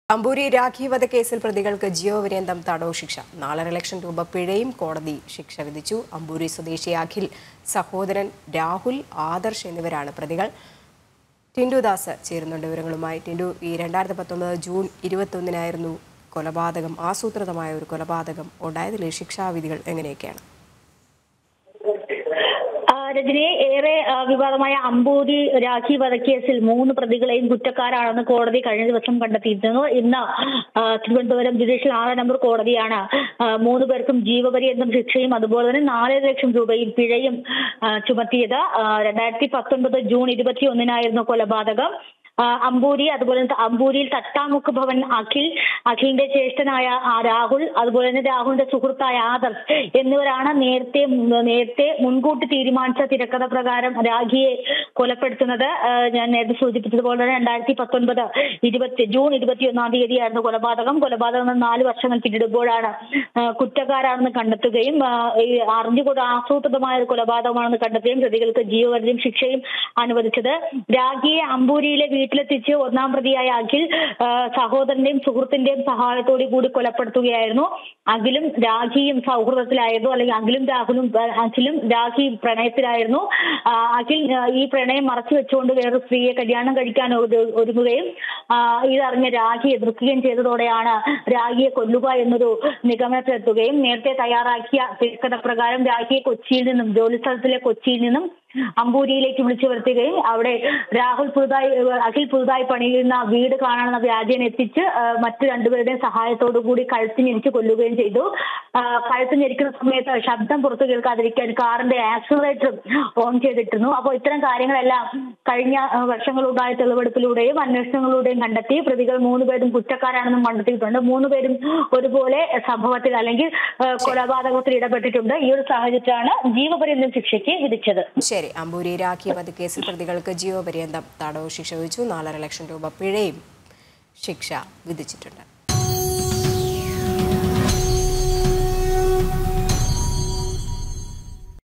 അമ്പൂരി രാഖി വധക്കേസിൽ പ്രതികൾക്ക് ജീവപര്യന്തം തടവ് ശിക്ഷ നാലര ലക്ഷം രൂപ പിഴയും കോടതി ശിക്ഷ വിധിച്ചു അമ്പൂരി സ്വദേശി അഖിൽ സഹോദരൻ രാഹുൽ ആദർശ് എന്നിവരാണ് പ്രതികൾ ടിൻഡു ദാസ് ചേരുന്നുണ്ട് വിവരങ്ങളുമായി ടിൻഡു ഈ രണ്ടായിരത്തി പത്തൊമ്പത് ജൂൺ ഇരുപത്തൊന്നിനായിരുന്നു കൊലപാതകം ആസൂത്രിതമായ ഒരു കൊലപാതകം ഉണ്ടായതിലെ ശിക്ഷാവിധികൾ എങ്ങനെയൊക്കെയാണ് ആ, രജനിയെ ഏറെ ആ, വിവാദമായ അമ്പൂരി രാഖി വധക്കേസിൽ മൂന്ന് പ്രതികളെയും കുറ്റക്കാരാണെന്ന് കോടതി കഴിഞ്ഞ ദിവസം കണ്ടെത്തിയിരുന്നു ഇന്ന് ആ, തിരുവനന്തപുരം ജുഡീഷ്യൽ ആറ് നമ്പർ കോടതിയാണ് ആ, മൂന്ന് പേർക്കും ജീവപര്യന്തം ശിക്ഷയും അതുപോലെ തന്നെ നാല് ലക്ഷം രൂപയും പിഴയും ആ, ചുമത്തിയത് ആ, രണ്ടായിരത്തി പത്തൊൻപത് ജൂൺ ഇരുപത്തി ഒന്നിനായിരുന്നു കൊലപാതകം ആ, അമ്പൂരി അതുപോലെ തന്നെ അമ്പൂരിയിൽ തട്ടാമുക്ക് ഭവൻ അഖിൽ അഖിലിന്റെ ജ്യേഷ്ഠനായ ആ രാഹുൽ അതുപോലെ തന്നെ രാഹുലിന്റെ സുഹൃത്തായ ആദർശ് എന്നിവരാണ് നേരത്തെ നേരത്തെ മുൻകൂട്ടി തീരുമാനിച്ച തിരക്കഥ പ്രകാരം രാഖിയെ കൊലപ്പെടുത്തുന്നത് ആ, ഞാൻ നേരത്തെ സൂചിപ്പിച്ചതുപോലെ തന്നെ രണ്ടായിരത്തി പത്തൊൻപത് ഇരുപത്തി ജൂൺ ഇരുപത്തി ഒന്നാം തീയതിയായിരുന്നു കൊലപാതകം കൊലപാതകം നടന്ന് നാല് വർഷങ്ങൾ പിന്നിടുമ്പോഴാണ് ആ, കുറ്റക്കാരാണെന്ന് കണ്ടെത്തുകയും ആ, ഈ അറിഞ്ഞുകൊണ്ട് ആസൂത്രിതമായ ഒരു കൊലപാതകമാണെന്ന് കണ്ടെത്തുകയും പ്രതികൾക്ക് ജീവപര്യന്തം ശിക്ഷയും അനുവദിച്ചത് രാഖിയെ അമ്പൂരിയിലെ വീട്ടിലെത്തിച്ച് ഒന്നാം പ്രതിയായ അഖിൽ ആ, സഹോദരന്റെയും സുഹൃത്തിന്റെയും സഹായത്തോടു കൂടി കൊലപ്പെടുത്തുകയായിരുന്നു അഖിലും രാഖിയും സൗഹൃദത്തിലായിരുന്നു അല്ലെങ്കിൽ അഖിലും രാഹുലും ആ, അഖിലും രാഖി പ്രണയത്തിലായിരുന്നു ആ, അഖിൽ ആ, ഈ പ്രണയം മറച്ചു വെച്ചുകൊണ്ട് വേറൊരു സ്ത്രീയെ കല്യാണം കഴിക്കാൻ ഒരു- ഒരുങ്ങുകയും ആ, ഇതറിഞ്ഞ രാഖി എതിർക്കുകയും ചെയ്തതോടെയാണ് രാഖിയെ കൊല്ലുക എന്നൊരു നിഗമനത്തിലെത്തുകയും നേരത്തെ തയ്യാറാക്കിയ തിരക്കഥ പ്രകാരം രാഖിയെ കൊച്ചിയിൽ നിന്നും ജോലി സ്ഥലത്തിലെ കൊച്ചിയിൽ നിന്നും അമ്പൂരിയിലേക്ക് വിളിച്ചു വരുത്തുകയും അവിടെ രാഹുൽ പുതുതായി അഖിൽ പുതുതായി പണിയുന്ന വീട് കാണാനെന്ന വ്യാജേന എത്തിച്ച് ആ, മറ്റു രണ്ടുപേരുടെയും സഹായത്തോടു കൂടി കഴുത്ത് ഞെരിച്ച് കൊല്ലുകയും ചെയ്തു ആ, കഴുത്ത് ഞെരിക്കുന്ന സമയത്ത് ശബ്ദം പുറത്തു കേൾക്കാതിരിക്കാൻ കാറിന്റെ ആക്സിലറേറ്റർ ഓൺ ചെയ്തിട്ടിരുന്നു അപ്പോൾ ഇത്തരം കാര്യങ്ങളെല്ലാം കഴിഞ്ഞ ആ, വർഷങ്ങളുണ്ടായ തെളിവെടുപ്പിലൂടെയും അന്വേഷണങ്ങളിലൂടെയും കണ്ടെത്തി പ്രതികൾ മൂന്നുപേരും കുറ്റക്കാരാണെന്നും കണ്ടെത്തിയിട്ടുണ്ട് മൂന്നുപേരും ഒരുപോലെ സംഭവത്തിൽ അല്ലെങ്കിൽ ആ, കൊലപാതകത്തിൽ ഇടപെട്ടിട്ടുണ്ട് ഈ ഒരു സാഹചര്യത്തിലാണ് ജീവപര്യന്തം ശിക്ഷയ്ക്ക് വിധിച്ചത് ശരി അമ്പൂരി രാഖി വധക്കേസിൽ പ്രതികൾക്ക് ജീവപര്യന്തം തടവ് ശിക്ഷ വിധിച്ചു നാലര ലക്ഷം രൂപ പിഴയും ശിക്ഷ വിധിച്ചിട്ടുണ്ട്